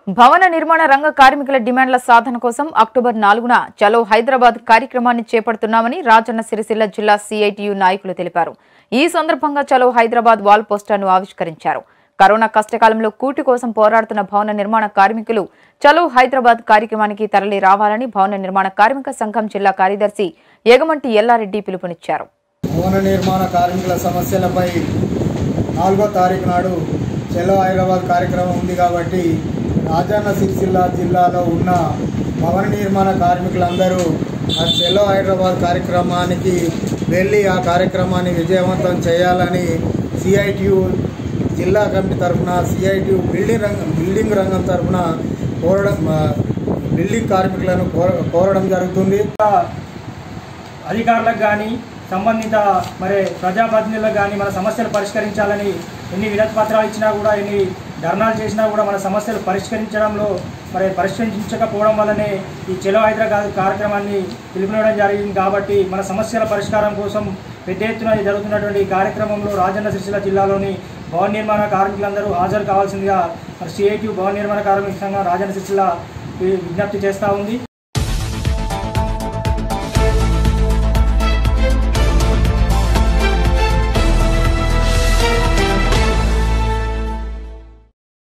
భవన నిర్మాణ రంగ కార్మికుల డిమాండ్ల సాధన కోసం అక్టోబర్ నాలుగున చలో హైదరాబాద్ కార్యక్రమాన్ని చేపడుతున్నామని రాజన్న సిరిసిల్ల జిల్లా సిఐటియు నాయకులు తెలిపారు ఈ సందర్భంగా చలో హైదరాబాద్ వాల్ పోస్టర్ను ఆవిష్కరించారు కరోనా కష్టకాలంలో కూటి కోసం పోరాడుతున్న భవన నిర్మాణ కార్మికులు చలో హైదరాబాద్ కార్యక్రమానికి తరలి రావాలని భవన నిర్మాణ కార్మిక సంఘం జిల్లా కార్యదర్శి ఏగమంటి ఎల్లారెడ్డి పిలుపునిచ్చారు భవన నిర్మాణ కార్మికుల సమస్యలపై నాలుగో తారీఖు నాడు చెలో హైదరాబాద్ కార్యక్రమం ఉంది కాబట్టి రాజన్న సిరిసిల్ల జిల్లాలో ఉన్న భవన నిర్మాణ కార్మికులందరూ ఆ చెలో హైదరాబాద్ కార్యక్రమానికి వెళ్ళి ఆ కార్యక్రమాన్ని విజయవంతం చేయాలని సిఐటియు జిల్లా కమిటీ తరఫున సిఐటియు బిల్డింగ్ రంగం బిల్డింగ్ రంగం తరఫున కోరడం ఆ, బిల్డింగ్ కార్మికులను కోర కోరడం జరుగుతుంది అధికారులకు కానీ సంబంధిత మరి ప్రజాప్రతినిధులకు కానీ మన సమస్యలు పరిష్కరించాలని ఎన్ని వినతి పత్రాలు ఇచ్చినా కూడా ఎన్ని ధర్నాలు చేసినా కూడా మన సమస్యలు పరిష్కరించడంలో మరి పరిష్కరించకపోవడం వల్లనే ఈ చెలో హైదరాబాద్ కార్యక్రమాన్ని పిలుపునివ్వడం జరిగింది కాబట్టి మన సమస్యల పరిష్కారం కోసం పెద్ద ఎత్తున ఈ జరుగుతున్నటువంటి ఈ కార్యక్రమంలో రాజన్న సిరిసిల్ల జిల్లాలోని భవన నిర్మాణ కార్మికులందరూ హాజరు కావాల్సిందిగా మరి సిఐటి భవన నిర్మాణ కార్మిక సంఘం రాజన్న సిరిసిల్ల విజ్ఞప్తి చేస్తూ ఉంది